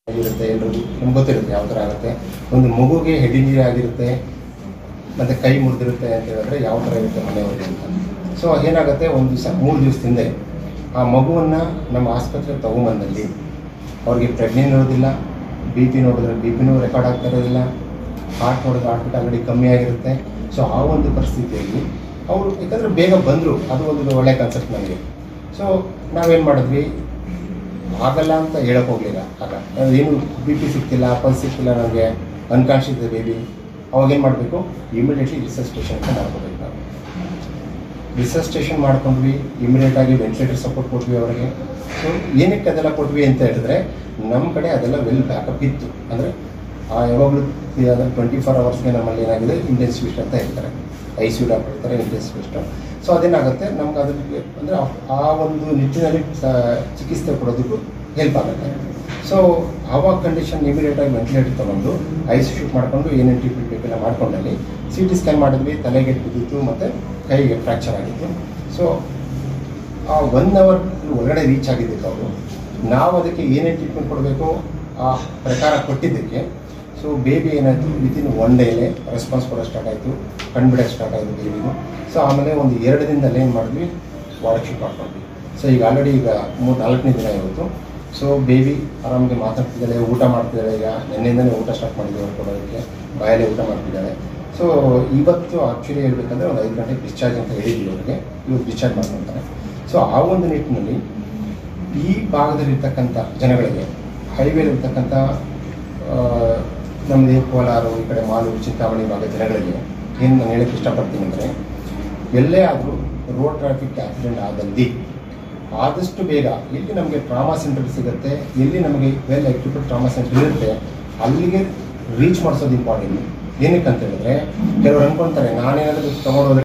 ಆಗಿರುತ್ತೆ ಎಲ್ರಿಗೂ ನಿಮ್ಗೆ ಗೊತ್ತಿರುತ್ತೆ ಯಾವ ಥರ ಆಗುತ್ತೆ ಒಂದು ಮಗುಗೆ ಹೆಡ್ ಇಂಜರಿ ಆಗಿರುತ್ತೆ ಮತ್ತು ಕೈ ಮುರಿದಿರುತ್ತೆ ಅಂತ ಹೇಳಿದ್ರೆ ಯಾವ ಥರ ಇರುತ್ತೆ ಮನೆಯವ್ರಿಗೆ ಅಂತ ಸೊ ಏನಾಗುತ್ತೆ ಒಂದು ದಿವಸ ಮೂರು ದಿವಸದಿಂದ ಆ ಮಗುವನ್ನು ನಮ್ಮ ಆಸ್ಪತ್ರೆಗೆ ತೊಗೊಂಬಂದಲ್ಲಿ ಅವ್ರಿಗೆ ಪ್ರೆಗ್ನೆಂಟ್ ಇರೋದಿಲ್ಲ ಬಿ ಪಿ ನೋಡಿದ್ರೆ ಬಿ ಪಿನೂ ರೆಕಾರ್ಡ್ ಆಗ್ತಾ ಇರೋದಿಲ್ಲ ಹಾರ್ಟ್ ನೋಡಿದ್ರೆ ಹಾರ್ಟ್ ಬೀಟ್ ಆಲ್ರೆಡಿ ಕಮ್ಮಿ ಆಗಿರುತ್ತೆ ಸೊ ಆ ಒಂದು ಪರಿಸ್ಥಿತಿಯಲ್ಲಿ ಅವರು ಯಾಕಂದರೆ ಬೇಗ ಬಂದರು ಅದು ಒಂದು ಒಳ್ಳೆ ಕಾನ್ಸೆಪ್ಟ್ ನನಗೆ ಸೊ ನಾವೇನು ಮಾಡಿದ್ವಿ ಆಗಲ್ಲ ಅಂತ ಹೇಳಕ್ ಹೋಗ್ಲಿಲ್ಲ ಆಗ ಏನು ಬಿ ಪಿ ಸಿಕ್ತಿಲ್ಲ ಪಲ್ಸ್ ಸಿಕ್ತಿಲ್ಲ ನನಗೆ ಅನ್ಕಾನ್ಷಿಯಸ್ ಇದೆ ಬೇಬಿ ಅವಾಗ ಏನು ಮಾಡಬೇಕು ಇಮಿಡಿಯೇಟ್ಲಿ ರಿಸಸ್ಟೇಷನ್ ಅಂತ ಮಾಡ್ಕೋಬೇಕು ನಾವು ರಿಸಸ್ಟೇಷನ್ ಮಾಡ್ಕೊಂಡ್ವಿ ಇಮಿಡಿಯೇಟ್ ಆಗಿ ವೆಂಟಿಲೇಟರ್ ಸಪೋರ್ಟ್ ಕೊಟ್ವಿ ಅವರಿಗೆ ಸೊ ಏನಕ್ಕೆ ಅದೆಲ್ಲ ಕೊಟ್ವಿ ಅಂತ ಹೇಳಿದ್ರೆ ನಮ್ಮ ಕಡೆ ಅದೆಲ್ಲ ವೆಲ್ ಬ್ಯಾಕಪ್ ಇತ್ತು ಅಂದರೆ ಆ ಯಾವಾಗಲೂ ಟ್ವೆಂಟಿ ಫೋರ್ ಅವರ್ಸ್ಗೆ ನಮ್ಮಲ್ಲಿ ಏನಾಗಿದೆ ಇಂಟೆನ್ಸಿವಿಸ್ಟ್ ಅಂತ ಹೇಳ್ತಾರೆ ಐ ಸಿ ಯು ಡಾಕ್ಟರ್ ಇರ್ತಾರೆ ಇಂಟೆನ್ಸಿವಿಸ್ಟ್ ಸೊ ಅದೇನಾಗುತ್ತೆ ನಮ್ಗೆ ಅದಕ್ಕೆ ಅಂದರೆ ಆ ಒಂದು ನಿಟ್ಟಿನಲ್ಲಿ ಸ- ಚಿಕಿತ್ಸೆ ಕೊಡೋದಕ್ಕೂ ಹೆಲ್ಪ್ ಆಗುತ್ತೆ ಸೊ ಆವಾಗ ಕಂಡೀಷನ್ ಇಮಿಡಿಯೇಟಾಗಿ ವೆಂಟಿಲೇಟರ್ ತೊಗೊಂಡು ಐಸ್ ಶೂಟ್ ಮಾಡಿಕೊಂಡು ಏನೇನು ಟ್ರೀಟ್ಮೆಂಟ್ ಬೇಕೆಲ್ಲ ಮಾಡ್ಕೊಂಡಲ್ಲಿ ಸಿ ಟಿ ಸ್ಕ್ಯಾನ್ ಮಾಡಿದ್ವಿ ತಲೆಗೆ ಬಿದ್ದಿತ್ತು ಮತ್ತು ಕೈಗೆ ಫ್ರ್ಯಾಕ್ಚರ್ ಆಗಿತ್ತು ಸೊ ಆ ಒನ್ ಅವರ್ ಒಳಗಡೆ ರೀಚ್ ಆಗಿದ್ದಕ್ಕೆ ಅವರು ನಾವು ಅದಕ್ಕೆ ಏನೇನು ಟ್ರೀಟ್ಮೆಂಟ್ ಕೊಡಬೇಕು ಆ ಪ್ರಕಾರ ಕೊಟ್ಟಿದ್ದಕ್ಕೆ ಸೊ ಬೇಬಿ ಏನಾಯಿತು ವಿತಿನ್ ಒನ್ ಡೇಲೆ ರೆಸ್ಪಾನ್ಸ್ ಕೊಡೋ ಸ್ಟಾರ್ಟ್ ಆಯಿತು ಕಣ್ಬಿಡೋಕ್ಕೆ ಸ್ಟಾರ್ಟ್ ಆಯಿತು ಬೇಬಿಗೂ ಸೊ ಆಮೇಲೆ ಒಂದು ಎರಡು ದಿನದಲ್ಲಿ ಏನು ಮಾಡಿದ್ವಿ ವಾಡಕ್ಕೆ ಶಿಫ್ಟ್ ಮಾಡ್ಕೊಂಡ್ವಿ ಸೊ ಈಗ ಆಲ್ರೆಡಿ ಈಗ ಮೂರು ನಾಲ್ಕನೇ ದಿನ ಇವತ್ತು ಸೊ ಬೇಬಿ ಆರಾಮಾಗಿ ಮಾತಾಡ್ತಿದ್ದಾಳೆ ಊಟ ಮಾಡ್ತಿದ್ದಾಳೆ ಈಗ ನಿನ್ನೆಯಿಂದಲೇ ಊಟ ಸ್ಟಾರ್ಟ್ ಮಾಡಿದ್ವಿ ಅವ್ರು ಕೊಡೋದಕ್ಕೆ ಬಾಯಲ್ಲೇ ಊಟ ಮಾಡ್ತಿದ್ದಾಳೆ ಸೊ ಇವತ್ತು ಆ್ಯಕ್ಚುಲಿ ಹೇಳ್ಬೇಕಂದ್ರೆ ಒಂದು ಐದು ಗಂಟೆಗೆ ಡಿಸ್ಚಾರ್ಜ್ ಅಂತ ಹೇಳಿದ್ವಿ ಅವ್ರಿಗೆ ಇವತ್ತು ಡಿಸ್ಚಾರ್ಜ್ ಮಾಡ್ಕೊತಾರೆ ಸೊ ಆ ಒಂದು ನಿಟ್ಟಿನಲ್ಲಿ ಈ ಭಾಗದಲ್ಲಿರ್ತಕ್ಕಂಥ ಜನಗಳಿಗೆ ಹೈವೇಲಿರ್ತಕ್ಕಂಥ ನಮ್ಮದು ಕೋಲಾರ ಈ ಕಡೆ ಮಾಲೂರು ಚಿಂತಾಮಣಿ ಭಾಗದ ಜನಗಳಿಗೆ ಏನು ನಾನು ಹೇಳಕ್ಕೆ ಇಷ್ಟಪಡ್ತೀನಿ ಅಂದರೆ ಎಲ್ಲೇ ಆದರೂ ರೋಡ್ ಟ್ರಾಫಿಕ್ ಆಕ್ಸಿಡೆಂಟ್ ಆದಲ್ಲಿ ಆದಷ್ಟು ಬೇಗ ಎಲ್ಲಿ ನಮಗೆ ಟ್ರಾಮಾ ಸೆಂಟರ್ ಸಿಗುತ್ತೆ ಎಲ್ಲಿ ನಮಗೆ ವೆಲ್ ಎಕ್ವಿಪ್ಡ್ ಟ್ರಾಮಾ ಸೆಂಟರ್ ಇರುತ್ತೆ ಅಲ್ಲಿಗೆ ರೀಚ್ ಮಾಡಿಸೋದು ಇಂಪಾರ್ಟೆಂಟ್ ಏನಕ್ಕೆ ಅಂತ ಹೇಳಿದ್ರೆ ಕೆಲವರು ಅನ್ಕೊಂತಾರೆ ನಾನೇನಾದರೂ ತೊಗೊಂಡೋದ್ರೆ